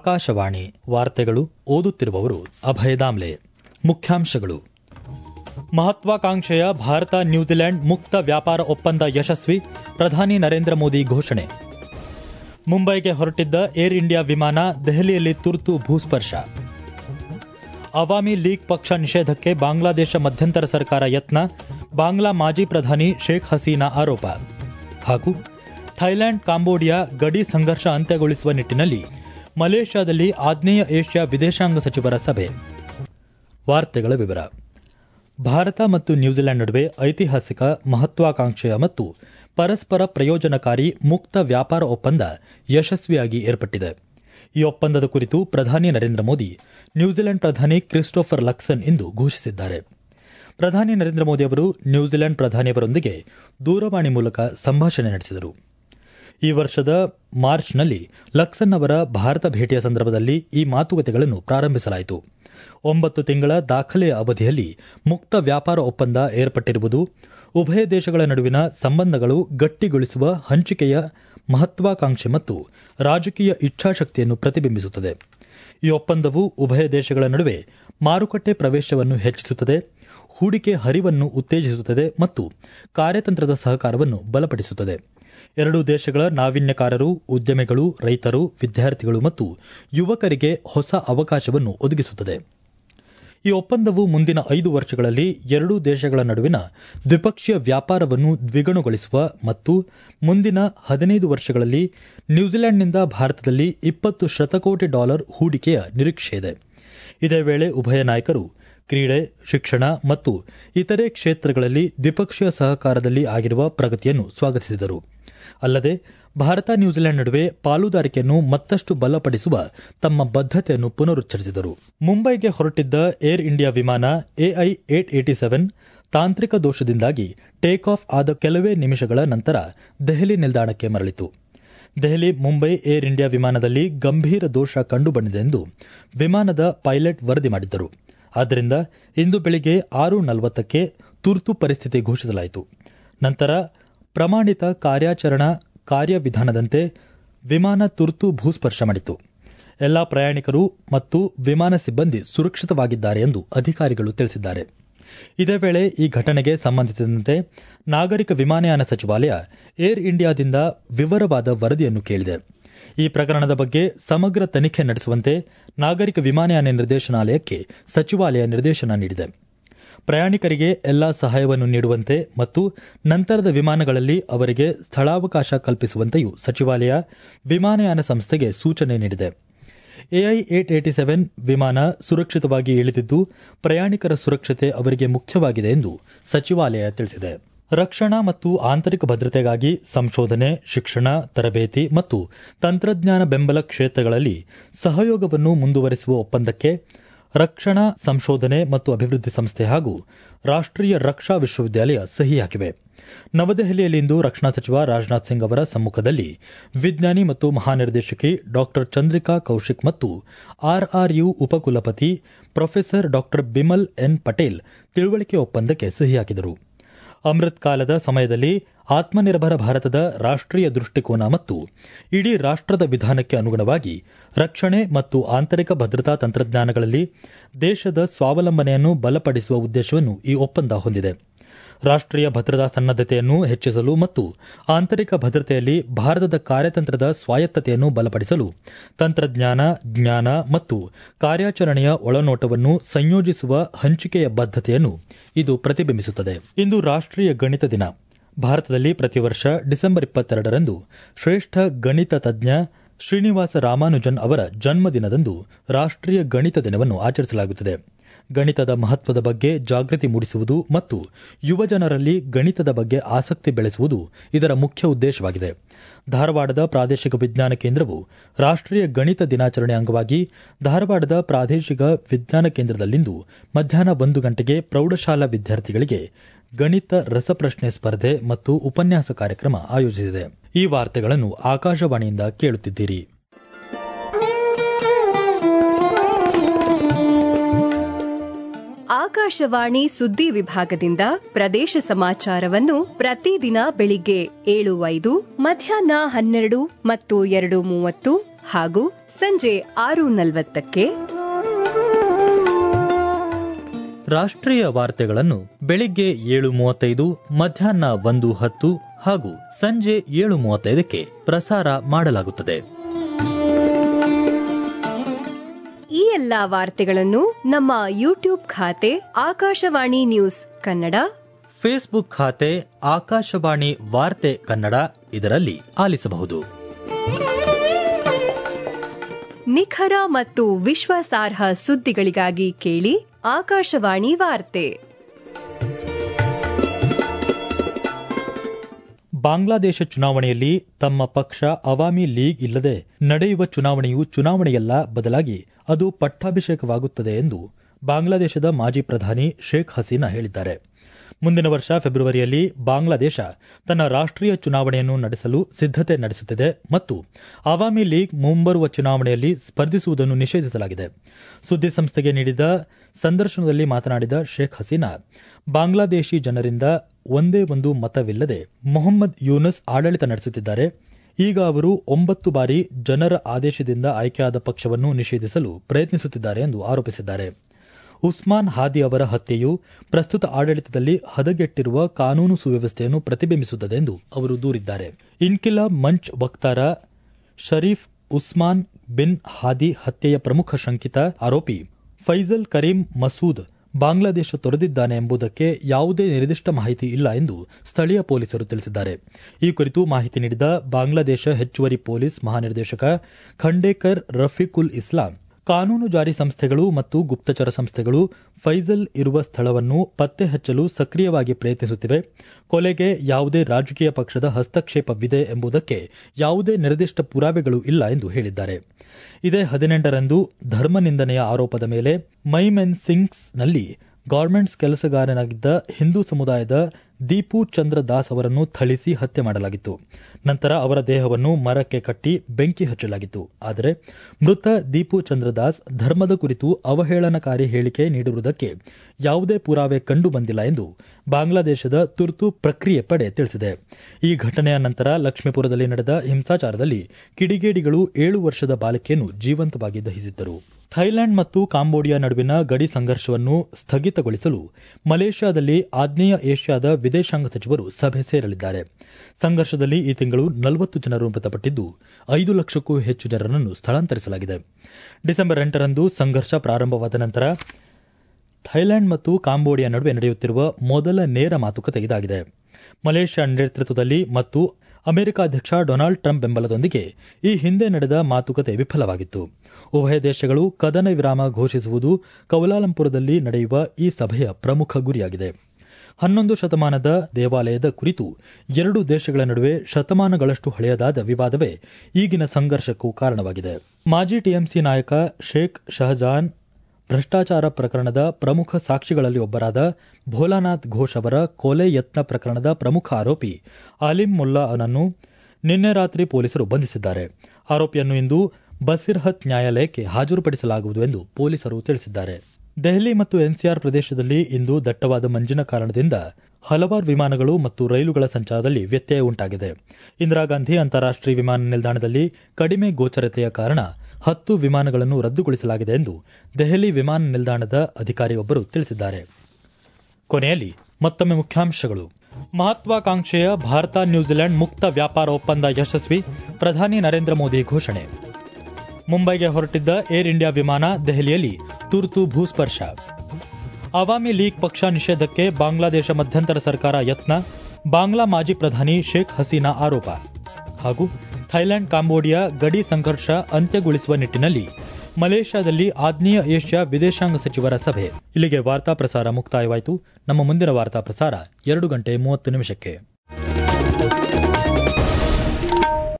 ಆಕಾಶವಾಣಿ ವಾರ್ತೆಗಳು ಓದುತ್ತಿರುವವರು ಅಭಯ ದಾಮ್ಲೆ ಮುಖ್ಯಾಂಶಗಳು ಮಹತ್ವಾಕಾಂಕ್ಷೆಯ ಭಾರತ ನ್ಯೂಜಿಲೆಂಡ್ ಮುಕ್ತ ವ್ಯಾಪಾರ ಒಪ್ಪಂದ ಯಶಸ್ವಿ ಪ್ರಧಾನಿ ನರೇಂದ್ರ ಮೋದಿ ಘೋಷಣೆ ಮುಂಬೈಗೆ ಹೊರಟಿದ್ದ ಏರ್ ಇಂಡಿಯಾ ವಿಮಾನ ದೆಹಲಿಯಲ್ಲಿ ತುರ್ತು ಭೂಸ್ಪರ್ಶ ಅವಾಮಿ ಲೀಗ್ ಪಕ್ಷ ನಿಷೇಧಕ್ಕೆ ಬಾಂಗ್ಲಾದೇಶ ಮಧ್ಯಂತರ ಸರ್ಕಾರ ಯತ್ನ ಬಾಂಗ್ಲಾ ಮಾಜಿ ಪ್ರಧಾನಿ ಶೇಖ್ ಹಸೀನಾ ಆರೋಪ ಹಾಗೂ ಥೈಲ್ಯಾಂಡ್ ಕಾಂಬೋಡಿಯಾ ಗಡಿ ಸಂಘರ್ಷ ಅಂತ್ಯಗೊಳಿಸುವ ನಿಟ್ಟಿನಲ್ಲಿ ಮಲೇಷ್ಯಾದಲ್ಲಿ ಆಗ್ನೇಯ ಏಷ್ಯಾ ವಿದೇಶಾಂಗ ಸಚಿವರ ಸಭೆ ವಾರ್ತೆಗಳ ವಿವರ ಭಾರತ ಮತ್ತು ನ್ಯೂಜಿಲೆಂಡ್ ನಡುವೆ ಐತಿಹಾಸಿಕ ಮಹತ್ವಾಕಾಂಕ್ಷೆಯ ಮತ್ತು ಪರಸ್ಪರ ಪ್ರಯೋಜನಕಾರಿ ಮುಕ್ತ ವ್ಯಾಪಾರ ಒಪ್ಪಂದ ಯಶಸ್ವಿಯಾಗಿ ಏರ್ಪಟ್ಟಿದೆ ಈ ಒಪ್ಪಂದದ ಕುರಿತು ಪ್ರಧಾನಿ ನರೇಂದ್ರ ಮೋದಿ ನ್ಯೂಜಿಲೆಂಡ್ ಪ್ರಧಾನಿ ಕ್ರಿಸ್ಟೋಫರ್ ಲಕ್ಸನ್ ಇಂದು ಘೋಷಿಸಿದ್ದಾರೆ ಪ್ರಧಾನಿ ನರೇಂದ್ರ ಮೋದಿ ಅವರು ನ್ಯೂಜಿಲೆಂಡ್ ಪ್ರಧಾನಿಯವರೊಂದಿಗೆ ದೂರವಾಣಿ ಮೂಲಕ ಸಂಭಾಷಣೆ ನಡೆಸಿದರು ಈ ವರ್ಷದ ಮಾರ್ಚ್ನಲ್ಲಿ ಲಕ್ಸನ್ ಅವರ ಭಾರತ ಭೇಟಿಯ ಸಂದರ್ಭದಲ್ಲಿ ಈ ಮಾತುಕತೆಗಳನ್ನು ಪ್ರಾರಂಭಿಸಲಾಯಿತು ಒಂಬತ್ತು ತಿಂಗಳ ದಾಖಲೆಯ ಅವಧಿಯಲ್ಲಿ ಮುಕ್ತ ವ್ಯಾಪಾರ ಒಪ್ಪಂದ ಏರ್ಪಟ್ಟಿರುವುದು ಉಭಯ ದೇಶಗಳ ನಡುವಿನ ಸಂಬಂಧಗಳು ಗಟ್ಟಿಗೊಳಿಸುವ ಹಂಚಿಕೆಯ ಮಹತ್ವಾಕಾಂಕ್ಷೆ ಮತ್ತು ರಾಜಕೀಯ ಇಚ್ಛಾಶಕ್ತಿಯನ್ನು ಪ್ರತಿಬಿಂಬಿಸುತ್ತದೆ ಈ ಒಪ್ಪಂದವು ಉಭಯ ದೇಶಗಳ ನಡುವೆ ಮಾರುಕಟ್ಟೆ ಪ್ರವೇಶವನ್ನು ಹೆಚ್ಚಿಸುತ್ತದೆ ಹೂಡಿಕೆ ಹರಿವನ್ನು ಉತ್ತೇಜಿಸುತ್ತದೆ ಮತ್ತು ಕಾರ್ಯತಂತ್ರದ ಸಹಕಾರವನ್ನು ಬಲಪಡಿಸುತ್ತದೆ ಎರಡೂ ದೇಶಗಳ ನಾವೀನ್ಯಕಾರರು ಉದ್ಯಮಿಗಳು ರೈತರು ವಿದ್ಯಾರ್ಥಿಗಳು ಮತ್ತು ಯುವಕರಿಗೆ ಹೊಸ ಅವಕಾಶವನ್ನು ಒದಗಿಸುತ್ತದೆ ಈ ಒಪ್ಪಂದವು ಮುಂದಿನ ಐದು ವರ್ಷಗಳಲ್ಲಿ ಎರಡೂ ದೇಶಗಳ ನಡುವಿನ ದ್ವಿಪಕ್ಷೀಯ ವ್ಯಾಪಾರವನ್ನು ದ್ವಿಗುಣಗೊಳಿಸುವ ಮತ್ತು ಮುಂದಿನ ಹದಿನೈದು ವರ್ಷಗಳಲ್ಲಿ ನ್ಯೂಜಿಲೆಂಡ್ನಿಂದ ಭಾರತದಲ್ಲಿ ಇಪ್ಪತ್ತು ಶತಕೋಟಿ ಡಾಲರ್ ಹೂಡಿಕೆಯ ನಿರೀಕ್ಷೆಯಿದೆ ಇದೇ ವೇಳೆ ಉಭಯ ನಾಯಕರು ಕ್ರೀಡೆ ಶಿಕ್ಷಣ ಮತ್ತು ಇತರೆ ಕ್ಷೇತ್ರಗಳಲ್ಲಿ ದ್ವಿಪಕ್ಷೀಯ ಸಹಕಾರದಲ್ಲಿ ಆಗಿರುವ ಪ್ರಗತಿಯನ್ನು ಸ್ವಾಗತಿಸಿದರು ಅಲ್ಲದೆ ಭಾರತ ನ್ಯೂಜಿಲೆಂಡ್ ನಡುವೆ ಪಾಲುದಾರಿಕೆಯನ್ನು ಮತ್ತಷ್ಟು ಬಲಪಡಿಸುವ ತಮ್ಮ ಬದ್ಧತೆಯನ್ನು ಪುನರುಚ್ಚರಿಸಿದರು ಮುಂಬೈಗೆ ಹೊರಟಿದ್ದ ಏರ್ ಇಂಡಿಯಾ ವಿಮಾನ ಎಐ ಏಟ್ ಏಟಿ ಸೆವೆನ್ ತಾಂತ್ರಿಕ ದೋಷದಿಂದಾಗಿ ಟೇಕ್ ಆಫ್ ಆದ ಕೆಲವೇ ನಿಮಿಷಗಳ ನಂತರ ದೆಹಲಿ ನಿಲ್ದಾಣಕ್ಕೆ ಮರಳಿತು ದೆಹಲಿ ಮುಂಬೈ ಏರ್ ಇಂಡಿಯಾ ವಿಮಾನದಲ್ಲಿ ಗಂಭೀರ ದೋಷ ಕಂಡುಬಂದಿದೆ ಎಂದು ವಿಮಾನದ ಪೈಲಟ್ ವರದಿ ಮಾಡಿದ್ದರು ಆದ್ದರಿಂದ ಇಂದು ಬೆಳಿಗ್ಗೆ ಆರು ನಲವತ್ತಕ್ಕೆ ತುರ್ತು ಪರಿಸ್ಥಿತಿ ಘೋಷಿಸಲಾಯಿತು ನಂತರ ಪ್ರಮಾಣಿತ ಕಾರ್ಯಾಚರಣಾ ಕಾರ್ಯವಿಧಾನದಂತೆ ವಿಮಾನ ತುರ್ತು ಭೂಸ್ಪರ್ಶ ಮಾಡಿತು ಎಲ್ಲಾ ಪ್ರಯಾಣಿಕರು ಮತ್ತು ವಿಮಾನ ಸಿಬ್ಬಂದಿ ಸುರಕ್ಷಿತವಾಗಿದ್ದಾರೆ ಎಂದು ಅಧಿಕಾರಿಗಳು ತಿಳಿಸಿದ್ದಾರೆ ಇದೇ ವೇಳೆ ಈ ಘಟನೆಗೆ ಸಂಬಂಧಿಸಿದಂತೆ ನಾಗರಿಕ ವಿಮಾನಯಾನ ಸಚಿವಾಲಯ ಏರ್ ಇಂಡಿಯಾದಿಂದ ವಿವರವಾದ ವರದಿಯನ್ನು ಕೇಳಿದೆ ಈ ಪ್ರಕರಣದ ಬಗ್ಗೆ ಸಮಗ್ರ ತನಿಖೆ ನಡೆಸುವಂತೆ ನಾಗರಿಕ ವಿಮಾನಯಾನ ನಿರ್ದೇಶನಾಲಯಕ್ಕೆ ಸಚಿವಾಲಯ ನಿರ್ದೇಶನ ನೀಡಿದೆ ಪ್ರಯಾಣಿಕರಿಗೆ ಎಲ್ಲಾ ಸಹಾಯವನ್ನು ನೀಡುವಂತೆ ಮತ್ತು ನಂತರದ ವಿಮಾನಗಳಲ್ಲಿ ಅವರಿಗೆ ಸ್ಥಳಾವಕಾಶ ಕಲ್ಪಿಸುವಂತೆಯೂ ಸಚಿವಾಲಯ ವಿಮಾನಯಾನ ಸಂಸ್ಥೆಗೆ ಸೂಚನೆ ನೀಡಿದೆ ಎಐ ಏಟ್ ಏಟಿ ಸೆವೆನ್ ವಿಮಾನ ಸುರಕ್ಷಿತವಾಗಿ ಇಳಿದಿದ್ದು ಪ್ರಯಾಣಿಕರ ಸುರಕ್ಷತೆ ಅವರಿಗೆ ಮುಖ್ಯವಾಗಿದೆ ಎಂದು ಸಚಿವಾಲಯ ತಿಳಿಸಿದೆ ರಕ್ಷಣಾ ಮತ್ತು ಆಂತರಿಕ ಭದ್ರತೆಗಾಗಿ ಸಂಶೋಧನೆ ಶಿಕ್ಷಣ ತರಬೇತಿ ಮತ್ತು ತಂತ್ರಜ್ಞಾನ ಬೆಂಬಲ ಕ್ಷೇತ್ರಗಳಲ್ಲಿ ಸಹಯೋಗವನ್ನು ಮುಂದುವರೆಸುವ ಒಪ್ಪಂದಕ್ಕೆ ರಕ್ಷಣಾ ಸಂಶೋಧನೆ ಮತ್ತು ಅಭಿವೃದ್ಧಿ ಸಂಸ್ಥೆ ಹಾಗೂ ರಾಷ್ಟೀಯ ರಕ್ಷಾ ವಿಶ್ವವಿದ್ಯಾಲಯ ಸಹಿ ಹಾಕಿವೆ ನವದೆಹಲಿಯಲ್ಲಿಂದು ರಕ್ಷಣಾ ಸಚಿವ ರಾಜನಾಥ್ ಸಿಂಗ್ ಅವರ ಸಮ್ಮುಖದಲ್ಲಿ ವಿಜ್ಞಾನಿ ಮತ್ತು ಮಹಾನಿರ್ದೇಶಕಿ ಡಾ ಚಂದ್ರಿಕಾ ಕೌಶಿಕ್ ಮತ್ತು ಆರ್ಆರ್ಯು ಉಪಕುಲಪತಿ ಪ್ರೊಫೆಸರ್ ಡಾ ಬಿಮಲ್ ಎನ್ ಪಟೇಲ್ ತಿಳುವಳಿಕೆ ಒಪ್ಪಂದಕ್ಕೆ ಸಹಿ ಹಾಕಿದರು ಅಮೃತ್ ಕಾಲದ ಸಮಯದಲ್ಲಿ ಆತ್ಮನಿರ್ಭರ ಭಾರತದ ರಾಷ್ಟೀಯ ದೃಷ್ಟಿಕೋನ ಮತ್ತು ಇಡೀ ರಾಷ್ಟದ ವಿಧಾನಕ್ಕೆ ಅನುಗುಣವಾಗಿ ರಕ್ಷಣೆ ಮತ್ತು ಆಂತರಿಕ ಭದ್ರತಾ ತಂತ್ರಜ್ಞಾನಗಳಲ್ಲಿ ದೇಶದ ಸ್ವಾವಲಂಬನೆಯನ್ನು ಬಲಪಡಿಸುವ ಉದ್ದೇಶವನ್ನು ಈ ಒಪ್ಪಂದ ಹೊಂದಿದೆ ರಾಷ್ಟೀಯ ಭದ್ರತಾ ಸನ್ನದ್ದತೆಯನ್ನು ಹೆಚ್ಚಿಸಲು ಮತ್ತು ಆಂತರಿಕ ಭದ್ರತೆಯಲ್ಲಿ ಭಾರತದ ಕಾರ್ಯತಂತ್ರದ ಸ್ವಾಯತ್ತತೆಯನ್ನು ಬಲಪಡಿಸಲು ತಂತ್ರಜ್ಞಾನ ಜ್ಞಾನ ಮತ್ತು ಕಾರ್ಯಾಚರಣೆಯ ಒಳನೋಟವನ್ನು ಸಂಯೋಜಿಸುವ ಹಂಚಿಕೆಯ ಬದ್ಧತೆಯನ್ನು ಇದು ಪ್ರತಿಬಿಂಬಿಸುತ್ತದೆ ಇಂದು ರಾಷ್ಟೀಯ ಗಣಿತ ದಿನ ಭಾರತದಲ್ಲಿ ಪ್ರತಿ ವರ್ಷ ಡಿಸೆಂಬರ್ ಇಪ್ಪತ್ತೆರಡರಂದು ಶ್ರೇಷ್ಠ ಗಣಿತ ತಜ್ಞ ಶ್ರೀನಿವಾಸ ರಾಮಾನುಜನ್ ಅವರ ಜನ್ಮದಿನದಂದು ರಾಷ್ಟೀಯ ಗಣಿತ ದಿನವನ್ನು ಆಚರಿಸಲಾಗುತ್ತದೆ ಗಣಿತದ ಮಹತ್ವದ ಬಗ್ಗೆ ಜಾಗೃತಿ ಮೂಡಿಸುವುದು ಮತ್ತು ಯುವಜನರಲ್ಲಿ ಗಣಿತದ ಬಗ್ಗೆ ಆಸಕ್ತಿ ಬೆಳೆಸುವುದು ಇದರ ಮುಖ್ಯ ಉದ್ದೇಶವಾಗಿದೆ ಧಾರವಾಡದ ಪ್ರಾದೇಶಿಕ ವಿಜ್ಞಾನ ಕೇಂದ್ರವು ರಾಷ್ಟೀಯ ಗಣಿತ ದಿನಾಚರಣೆ ಅಂಗವಾಗಿ ಧಾರವಾಡದ ಪ್ರಾದೇಶಿಕ ವಿಜ್ಞಾನ ಕೇಂದ್ರದಲ್ಲಿಂದು ಮಧ್ಯಾಹ್ನ ಒಂದು ಗಂಟೆಗೆ ಪ್ರೌಢಶಾಲಾ ವಿದ್ಯಾರ್ಥಿಗಳಿಗೆ ಗಣಿತ ರಸಪ್ರಶ್ನೆ ಸ್ಪರ್ಧೆ ಮತ್ತು ಉಪನ್ಯಾಸ ಕಾರ್ಯಕ್ರಮ ಆಯೋಜಿಸಿದೆ ಈ ವಾರ್ತೆಗಳನ್ನು ಆಕಾಶವಾಣಿಯಿಂದ ಕೇಳುತ್ತಿದ್ದೀರಿ ಆಕಾಶವಾಣಿ ಸುದ್ದಿ ವಿಭಾಗದಿಂದ ಪ್ರದೇಶ ಸಮಾಚಾರವನ್ನು ಪ್ರತಿದಿನ ಬೆಳಿಗ್ಗೆ ಏಳು ಐದು ಮಧ್ಯಾಹ್ನ ಹನ್ನೆರಡು ಮತ್ತು ಎರಡು ಮೂವತ್ತು ಹಾಗೂ ಸಂಜೆ ಆರು ನಲವತ್ತಕ್ಕೆ ರಾಷ್ಟ್ರೀಯ ವಾರ್ತೆಗಳನ್ನು ಬೆಳಿಗ್ಗೆ ಏಳು ಮೂವತ್ತೈದು ಮಧ್ಯಾಹ್ನ ಒಂದು ಹತ್ತು ಹಾಗೂ ಸಂಜೆ ಏಳು ಮೂವತ್ತೈದಕ್ಕೆ ಪ್ರಸಾರ ಮಾಡಲಾಗುತ್ತದೆ ಈ ಎಲ್ಲಾ ವಾರ್ತೆಗಳನ್ನು ನಮ್ಮ ಯೂಟ್ಯೂಬ್ ಖಾತೆ ಆಕಾಶವಾಣಿ ನ್ಯೂಸ್ ಕನ್ನಡ ಫೇಸ್ಬುಕ್ ಖಾತೆ ಆಕಾಶವಾಣಿ ವಾರ್ತೆ ಕನ್ನಡ ಇದರಲ್ಲಿ ಆಲಿಸಬಹುದು ನಿಖರ ಮತ್ತು ವಿಶ್ವಾಸಾರ್ಹ ಸುದ್ದಿಗಳಿಗಾಗಿ ಕೇಳಿ ಆಕಾಶವಾಣಿ ವಾರ್ತೆ ಬಾಂಗ್ಲಾದೇಶ ಚುನಾವಣೆಯಲ್ಲಿ ತಮ್ಮ ಪಕ್ಷ ಅವಾಮಿ ಲೀಗ್ ಇಲ್ಲದೆ ನಡೆಯುವ ಚುನಾವಣೆಯು ಚುನಾವಣೆಯಲ್ಲ ಬದಲಾಗಿ ಅದು ಪಟ್ಟಾಭಿಷೇಕವಾಗುತ್ತದೆ ಎಂದು ಬಾಂಗ್ಲಾದೇಶದ ಮಾಜಿ ಪ್ರಧಾನಿ ಶೇಖ್ ಹಸೀನಾ ಹೇಳಿದ್ದಾರೆ ಮುಂದಿನ ವರ್ಷ ಫೆಬ್ರವರಿಯಲ್ಲಿ ಬಾಂಗ್ಲಾದೇಶ ತನ್ನ ರಾಷ್ಟ್ರೀಯ ಚುನಾವಣೆಯನ್ನು ನಡೆಸಲು ಸಿದ್ದತೆ ನಡೆಸುತ್ತಿದೆ ಮತ್ತು ಅವಾಮಿ ಲೀಗ್ ಮುಂಬರುವ ಚುನಾವಣೆಯಲ್ಲಿ ಸ್ಪರ್ಧಿಸುವುದನ್ನು ನಿಷೇಧಿಸಲಾಗಿದೆ ಸುದ್ದಿಸಂಸ್ಥೆಗೆ ನೀಡಿದ ಸಂದರ್ಶನದಲ್ಲಿ ಮಾತನಾಡಿದ ಶೇಖ್ ಹಸೀನಾ ಬಾಂಗ್ಲಾದೇಶಿ ಜನರಿಂದ ಒಂದೇ ಒಂದು ಮತವಿಲ್ಲದೆ ಮೊಹಮ್ಮದ್ ಯೂನಸ್ ಆಡಳಿತ ನಡೆಸುತ್ತಿದ್ದಾರೆ ಈಗ ಅವರು ಒಂಬತ್ತು ಬಾರಿ ಜನರ ಆದೇಶದಿಂದ ಆಯ್ಕೆಯಾದ ಪಕ್ಷವನ್ನು ನಿಷೇಧಿಸಲು ಪ್ರಯತ್ನಿಸುತ್ತಿದ್ದಾರೆ ಎಂದು ಆರೋಪಿಸಿದ್ದಾರೆ ಉಸ್ಮಾನ್ ಹಾದಿ ಅವರ ಹತ್ಯೆಯು ಪ್ರಸ್ತುತ ಆಡಳಿತದಲ್ಲಿ ಹದಗೆಟ್ಟಿರುವ ಕಾನೂನು ಸುವ್ಯವಸ್ಥೆಯನ್ನು ಪ್ರತಿಬಿಂಬಿಸುತ್ತದೆ ಎಂದು ಅವರು ದೂರಿದ್ದಾರೆ ಇನ್ಕಿಲಾಬ್ ಮಂಚ್ ವಕ್ತಾರ ಶರೀಫ್ ಉಸ್ಮಾನ್ ಬಿನ್ ಹಾದಿ ಹತ್ಯೆಯ ಪ್ರಮುಖ ಶಂಕಿತ ಆರೋಪಿ ಫೈಜಲ್ ಕರೀಂ ಮಸೂದ್ ಬಾಂಗ್ಲಾದೇಶ ತೊರೆದಿದ್ದಾನೆ ಎಂಬುದಕ್ಕೆ ಯಾವುದೇ ನಿರ್ದಿಷ್ಟ ಮಾಹಿತಿ ಇಲ್ಲ ಎಂದು ಸ್ಥಳೀಯ ಪೊಲೀಸರು ತಿಳಿಸಿದ್ದಾರೆ ಈ ಕುರಿತು ಮಾಹಿತಿ ನೀಡಿದ ಬಾಂಗ್ಲಾದೇಶ ಹೆಚ್ಚುವರಿ ಪೊಲೀಸ್ ಮಹಾನಿರ್ದೇಶಕ ಖಂಡೇಕರ್ ರಫೀಕುಲ್ ಇಸ್ಲಾಂ ಕಾನೂನು ಜಾರಿ ಸಂಸ್ಥೆಗಳು ಮತ್ತು ಗುಪ್ತಚರ ಸಂಸ್ಥೆಗಳು ಫೈಜಲ್ ಇರುವ ಸ್ಥಳವನ್ನು ಪತ್ತೆ ಹಚ್ಚಲು ಸಕ್ರಿಯವಾಗಿ ಪ್ರಯತ್ನಿಸುತ್ತಿವೆ ಕೊಲೆಗೆ ಯಾವುದೇ ರಾಜಕೀಯ ಪಕ್ಷದ ಹಸ್ತಕ್ಷೇಪವಿದೆ ಎಂಬುದಕ್ಕೆ ಯಾವುದೇ ನಿರ್ದಿಷ್ಟ ಪುರಾವೆಗಳು ಇಲ್ಲ ಎಂದು ಹೇಳಿದ್ದಾರೆ ಇದೇ ಹದಿನೆಂಟರಂದು ಧರ್ಮ ನಿಂದನೆಯ ಆರೋಪದ ಮೇಲೆ ಮೈಮೆನ್ ಸಿಂಗ್ಸ್ನಲ್ಲಿ ಗಾರ್ಮೆಂಟ್ಸ್ ಕೆಲಸಗಾರನಾಗಿದ್ದ ಹಿಂದೂ ಸಮುದಾಯದ ದೀಪು ಚಂದ್ರ ದಾಸ್ ಅವರನ್ನು ಥಳಿಸಿ ಹತ್ಯೆ ಮಾಡಲಾಗಿತ್ತು ನಂತರ ಅವರ ದೇಹವನ್ನು ಮರಕ್ಕೆ ಕಟ್ಟಿ ಬೆಂಕಿ ಹಚ್ಚಲಾಗಿತ್ತು ಆದರೆ ಮೃತ ದೀಪು ಚಂದ್ರ ದಾಸ್ ಧರ್ಮದ ಕುರಿತು ಅವಹೇಳನಕಾರಿ ಹೇಳಿಕೆ ನೀಡಿರುವುದಕ್ಕೆ ಯಾವುದೇ ಪುರಾವೆ ಕಂಡು ಬಂದಿಲ್ಲ ಎಂದು ಬಾಂಗ್ಲಾದೇಶದ ತುರ್ತು ಪ್ರಕ್ರಿಯೆ ಪಡೆ ತಿಳಿಸಿದೆ ಈ ಘಟನೆಯ ನಂತರ ಲಕ್ಷ್ಮೀಪುರದಲ್ಲಿ ನಡೆದ ಹಿಂಸಾಚಾರದಲ್ಲಿ ಕಿಡಿಗೇಡಿಗಳು ಏಳು ವರ್ಷದ ಬಾಲಕಿಯನ್ನು ಜೀವಂತವಾಗಿ ದಹಿಸಿದ್ದರು ಥೈಲ್ಯಾಂಡ್ ಮತ್ತು ಕಾಂಬೋಡಿಯಾ ನಡುವಿನ ಗಡಿ ಸಂಘರ್ಷವನ್ನು ಸ್ಥಗಿತಗೊಳಿಸಲು ಮಲೇಷ್ಯಾದಲ್ಲಿ ಆಗ್ನೇಯ ಏಷ್ಯಾದ ವಿದೇಶಾಂಗ ಸಚಿವರು ಸಭೆ ಸೇರಲಿದ್ದಾರೆ ಸಂಘರ್ಷದಲ್ಲಿ ಈ ತಿಂಗಳು ನಲವತ್ತು ಜನರು ಮೃತಪಟ್ಟಿದ್ದು ಐದು ಲಕ್ಷಕ್ಕೂ ಹೆಚ್ಚು ಜನರನ್ನು ಸ್ಥಳಾಂತರಿಸಲಾಗಿದೆ ಡಿಸೆಂಬರ್ ಎಂಟರಂದು ಸಂಘರ್ಷ ಪ್ರಾರಂಭವಾದ ನಂತರ ಥೈಲ್ಯಾಂಡ್ ಮತ್ತು ಕಾಂಬೋಡಿಯಾ ನಡುವೆ ನಡೆಯುತ್ತಿರುವ ಮೊದಲ ನೇರ ಮಾತುಕತೆ ಇದಾಗಿದೆ ಮಲೇಷ್ಯಾ ನೇತೃತ್ವದಲ್ಲಿ ಮತ್ತು ಅಮೆರಿಕ ಅಧ್ಯಕ್ಷ ಡೊನಾಲ್ಡ್ ಟ್ರಂಪ್ ಬೆಂಬಲದೊಂದಿಗೆ ಈ ಹಿಂದೆ ನಡೆದ ಮಾತುಕತೆ ವಿಫಲವಾಗಿತ್ತು ಉಭಯ ದೇಶಗಳು ಕದನ ವಿರಾಮ ಘೋಷಿಸುವುದು ಕೌಲಾಲಂಪುರದಲ್ಲಿ ನಡೆಯುವ ಈ ಸಭೆಯ ಪ್ರಮುಖ ಗುರಿಯಾಗಿದೆ ಹನ್ನೊಂದು ಶತಮಾನದ ದೇವಾಲಯದ ಕುರಿತು ಎರಡು ದೇಶಗಳ ನಡುವೆ ಶತಮಾನಗಳಷ್ಟು ಹಳೆಯದಾದ ವಿವಾದವೇ ಈಗಿನ ಸಂಘರ್ಷಕ್ಕೂ ಕಾರಣವಾಗಿದೆ ಮಾಜಿ ಟಿಎಂಸಿ ನಾಯಕ ಶೇಖ್ ಶಹಜಾನ್ ಭ್ರಷ್ಟಾಚಾರ ಪ್ರಕರಣದ ಪ್ರಮುಖ ಸಾಕ್ಷಿಗಳಲ್ಲಿ ಒಬ್ಬರಾದ ಭೋಲಾನಾಥ್ ಘೋಷ್ ಅವರ ಕೊಲೆ ಯತ್ನ ಪ್ರಕರಣದ ಪ್ರಮುಖ ಆರೋಪಿ ಆಲಿಂ ಮುಲ್ಲಾ ಅವನನ್ನು ನಿನ್ನೆ ರಾತ್ರಿ ಪೊಲೀಸರು ಬಂಧಿಸಿದ್ದಾರೆ ಆರೋಪಿಯನ್ನು ಇಂದು ಬಸಿರ್ಹತ್ ನ್ಯಾಯಾಲಯಕ್ಕೆ ಹಾಜರುಪಡಿಸಲಾಗುವುದು ಎಂದು ಪೊಲೀಸರು ತಿಳಿಸಿದ್ದಾರೆ ದೆಹಲಿ ಮತ್ತು ಎನ್ಸಿಆರ್ ಪ್ರದೇಶದಲ್ಲಿ ಇಂದು ದಟ್ಟವಾದ ಮಂಜಿನ ಕಾರಣದಿಂದ ಹಲವಾರು ವಿಮಾನಗಳು ಮತ್ತು ರೈಲುಗಳ ಸಂಚಾರದಲ್ಲಿ ವ್ಯತ್ಯಯ ಉಂಟಾಗಿದೆ ಇಂದಿರಾ ಗಾಂಧಿ ಅಂತಾರಾಷ್ಟೀಯ ವಿಮಾನ ನಿಲ್ದಾಣದಲ್ಲಿ ಕಡಿಮೆ ಗೋಚರತೆಯ ಕಾರಣ ಹತ್ತು ವಿಮಾನಗಳನ್ನು ರದ್ದುಗೊಳಿಸಲಾಗಿದೆ ಎಂದು ದೆಹಲಿ ವಿಮಾನ ನಿಲ್ದಾಣದ ಅಧಿಕಾರಿಯೊಬ್ಬರು ತಿಳಿಸಿದ್ದಾರೆ ಕೊನೆಯಲ್ಲಿ ಮತ್ತೊಮ್ಮೆ ಮುಖ್ಯಾಂಶಗಳು ಮಹತ್ವಾಕಾಂಕ್ಷೆಯ ಭಾರತ ನ್ಯೂಜಿಲೆಂಡ್ ಮುಕ್ತ ವ್ಯಾಪಾರ ಒಪ್ಪಂದ ಯಶಸ್ವಿ ಪ್ರಧಾನಿ ನರೇಂದ್ರ ಮೋದಿ ಘೋಷಣೆ ಮುಂಬೈಗೆ ಹೊರಟಿದ್ದ ಏರ್ ಇಂಡಿಯಾ ವಿಮಾನ ದೆಹಲಿಯಲ್ಲಿ ತುರ್ತು ಭೂಸ್ಪರ್ಶ ಅವಾಮಿ ಲೀಗ್ ಪಕ್ಷ ನಿಷೇಧಕ್ಕೆ ಬಾಂಗ್ಲಾದೇಶ ಮಧ್ಯಂತರ ಸರ್ಕಾರ ಯತ್ನ ಬಾಂಗ್ಲಾ ಮಾಜಿ ಪ್ರಧಾನಿ ಶೇಖ್ ಹಸೀನಾ ಆರೋಪ ಹಾಗೂ ಥೈಲ್ಯಾಂಡ್ ಕಾಂಬೋಡಿಯಾ ಗಡಿ ಸಂಘರ್ಷ ಅಂತ್ಯಗೊಳಿಸುವ ನಿಟ್ಟಿನಲ್ಲಿ ಮಲೇಷ್ಯಾದಲ್ಲಿ ಆಗ್ನೇಯ ಏಷ್ಯಾ ವಿದೇಶಾಂಗ ಸಚಿವರ ಸಭೆ ಇಲ್ಲಿಗೆ ವಾರ್ತಾ ಪ್ರಸಾರ ಮುಕ್ತಾಯವಾಯಿತು ನಮ್ಮ ಮುಂದಿನ ವಾರ್ತಾ ಪ್ರಸಾರ ಎರಡು ಗಂಟೆ ಮೂವತ್ತು ನಿಮಿಷಕ್ಕೆ